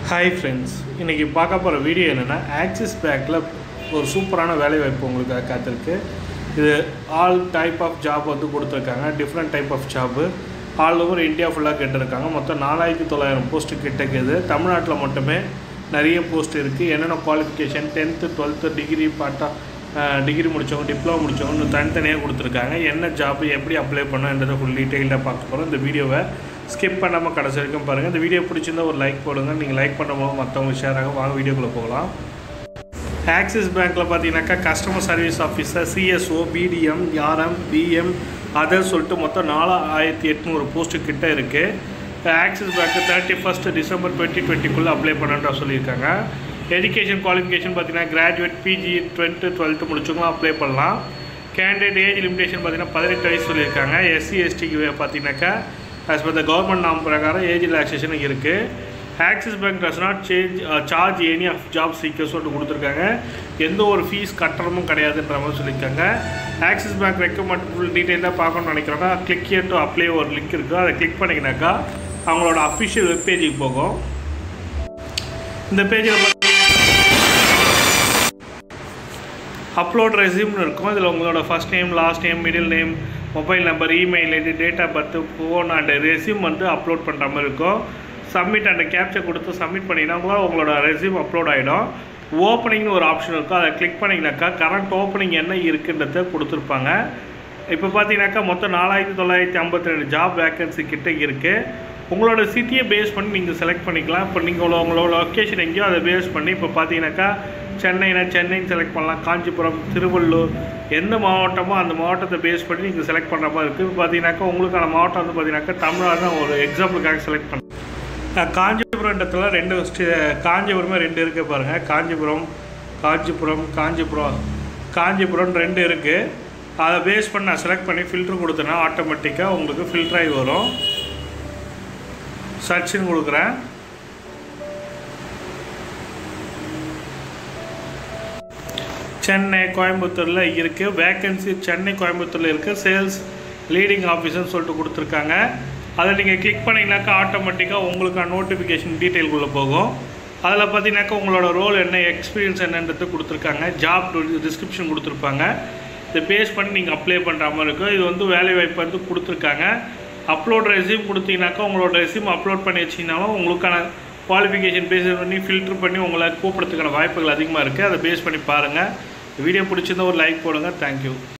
hi friends இன்றைக்கி பார்க்க போகிற வீடியோ என்னென்னா ஆக்சிஸ் பேங்க்கில் ஒரு சூப்பரான வேலை வாய்ப்பு உங்களுக்கு காத்திருக்கு இது ஆல் டைப் ஆஃப் ஜாப் வந்து கொடுத்துருக்காங்க different type of job all over India ஃபுல்லாக கேட்டிருக்காங்க மொத்தம் நாலாயிரத்தி தொள்ளாயிரம் போஸ்ட்டு கிட்டக்குது தமிழ்நாட்டில் மட்டுமே நிறைய போஸ்ட் இருக்குது என்னென்ன குவாலிஃபிகேஷன் டென்த்து டுவெல்த்து டிகிரி பாட்டா டிகிரி முடித்தவங்க டிப்ளமோ முடித்தவங்க இன்னும் தனித்தனியாக கொடுத்துருக்காங்க என்ன ஜாப் எப்படி அப்ளை பண்ணன்றதை ஃபுல் டீட்டெயிலாக பார்க்க போகிறோம் இந்த வீடியோவை ஸ்கிப் பண்ணாமல் கடைசி வரைக்கும் பாருங்கள் இந்த வீடியோ பிடிச்சிருந்தா ஒரு லைக் போடுங்க நீங்கள் லைக் பண்ணும்போது மற்றவங்க ஷேர் ஆகும் வாங்க வீடியோக்குள்ளே போகலாம் ஆக்சிஸ் பேங்க்கில் பார்த்தீங்கன்னாக்கா customer service officer CSO BDM RM PM other சொல்லிட்டு மொத்தம் நாலாயிரத்தி எட்நூறு போஸ்ட்டு கிட்ட இருக்குது Axis bank thirty first December twenty டுவெண்ட்டிக்குள்ளே அப்ளை பண்ணுறா சொல்லியிருக்காங்க எஜுகேஷன் குவாலிஃபிகேஷன் பார்த்தீங்கன்னா கிராஜுவேட் பிஜி டுவெல்த்து டுவெல்த்து முடிச்சவங்களும் அப்ளை பண்ணலாம் கேண்டிடேட் ஏஜ் லிமிடேஷன் பார்த்தீங்கன்னா பதினெட்டு வயசு சொல்லியிருக்காங்க எஸ்சி எஸ்டிக்கு பார்த்தீங்கன்னாக்கா ஆஸ் பர் த கவர்மெண்ட் நாம் பிரகாரம் ஏஜ் ரிலாக்ஸேஷன் இருக்குது Axis bank does not change charge any of job seekers சொல்லிட்டு கொடுத்துருக்காங்க எந்த ஒரு ஃபீஸ் கட்டணமும் கிடையாதுன்ற மாதிரி சொல்லியிருக்காங்க ஆக்சிஸ் பேங்க் ரெக்கமெண்ட் ஃபுல் டீட்டெயிலாக பார்க்கணும்னு நினைக்கிறோன்னா கிளிக் இயர் டு அப்ளை ஒரு லிங்க் இருக்குது அதை கிளிக் பண்ணிங்கனாக்கா அவங்களோட அஃபிஷியல் வெப்பேஜுக்கு போகும் இந்த பேஜில் அப்லோட் ரெசியூம்னு இருக்கும் இதில் உங்களோட first name last name middle name mobile number email ID date of birth phone and resume வந்து அப்லோட் பண்ணுற மாதிரி இருக்கும் சப்மிட் அண்ட் கேப்சர் கொடுத்து சப்மிட் பண்ணிங்கன்னா உங்களால் உங்களோட ரெசியூம் அப்லோட் ஆகிடும் ஓப்பனிங்னு ஒரு ஆப்ஷன் இருக்கும் அதை கிளிக் பண்ணிங்கனாக்கா கரண்ட் ஓப்பனிங் என்ன இருக்குன்றத கொடுத்துருப்பாங்க இப்போ பார்த்தீங்கன்னாக்கா மொத்தம் நாலாயிரத்தி தொள்ளாயிரத்தி ஐம்பத்தி ரெண்டு ஜாப் வேக்கன்சி கிட்ட இருக்குது உங்களோட சிட்டியை பேஸ் பண்ணி நீங்கள் செலக்ட் பண்ணிக்கலாம் இப்போ நீங்கள் உங்களோட லொக்கேஷன் எங்கேயோ அதை பேஸ் பண்ணி இப்போ பார்த்தீங்கன்னாக்கா சென்னைனா சென்னைன்னு செலக்ட் பண்ணலாம் காஞ்சிபுரம் திருவள்ளூர் எந்த மாவட்டமோ அந்த மாவட்டத்தை பேஸ் பண்ணி நீங்கள் செலக்ட் பண்ணுற மாதிரி இருக்குது இப்போ பார்த்தீங்கன்னாக்கா உங்களுக்கான மாவட்டம் வந்து பார்த்தீங்கன்னாக்கா தமிழ்நாடு தான் ஒரு எக்ஸாம்பிளுக்காக செலக்ட் பண்ணேன் காஞ்சிபுரன்றதுல ரெண்டு ஸ்டே காஞ்சிபுரமே ரெண்டு இருக்குது பாருங்கள் காஞ்சிபுரம் காஞ்சிபுரம் காஞ்சிபுரம் காஞ்சிபுரம் ரெண்டு இருக்குது அதை பேஸ் பண்ணி நான் செலக்ட் பண்ணி ஃபில்ட்ரு கொடுத்தேன்னா ஆட்டோமேட்டிக்காக உங்களுக்கு ஃபில்டர் ஆகி வரும் சர்ச்சுன்னு கொடுக்குறேன் சென்னை கோயம்புத்தூரில் இருக்குது வேக்கன்சி சென்னை கோயம்புத்தூரில் இருக்குது சேல்ஸ் லீடிங் ஆஃபீஸர்னு சொல்லிட்டு கொடுத்துருக்காங்க அதை நீங்கள் கிளிக் பண்ணிங்கனாக்கா ஆட்டோமேட்டிக்காக உங்களுக்கான நோட்டிஃபிகேஷன் டீட்டெயில்குள்ளே போகும் அதில் பார்த்தீங்கன்னாக்கா உங்களோட ரோல் என்ன எக்ஸ்பீரியன்ஸ் என்னன்றது கொடுத்துருக்காங்க ஜாப் டிஸ்கிரிப்ஷன் கொடுத்துருப்பாங்க இதை பேஸ் பண்ணி நீங்கள் அப்ளை பண்ணுற மாதிரி இருக்கும் இது வந்து வேலை வாய்ப்பு வந்து கொடுத்துருக்காங்க அப்லோட் ரெசியூம் கொடுத்தீங்கன்னாக்கா உங்களோட ரெசியூம் அப்லோட் பண்ணி வச்சிங்கனாலும் உங்களுக்கான குவாலிஃபிகேஷன் பேஸ் பண்ணி ஃபில்ட்ரு பண்ணி உங்களை கூப்பிட்றதுக்கான வாய்ப்புகள் அதிகமாக இருக்குது அதை பேஸ் பண்ணி பாருங்கள் வீடியோ பிடிச்சிருந்தா ஒரு லைக் போடுங்க தேங்க்யூ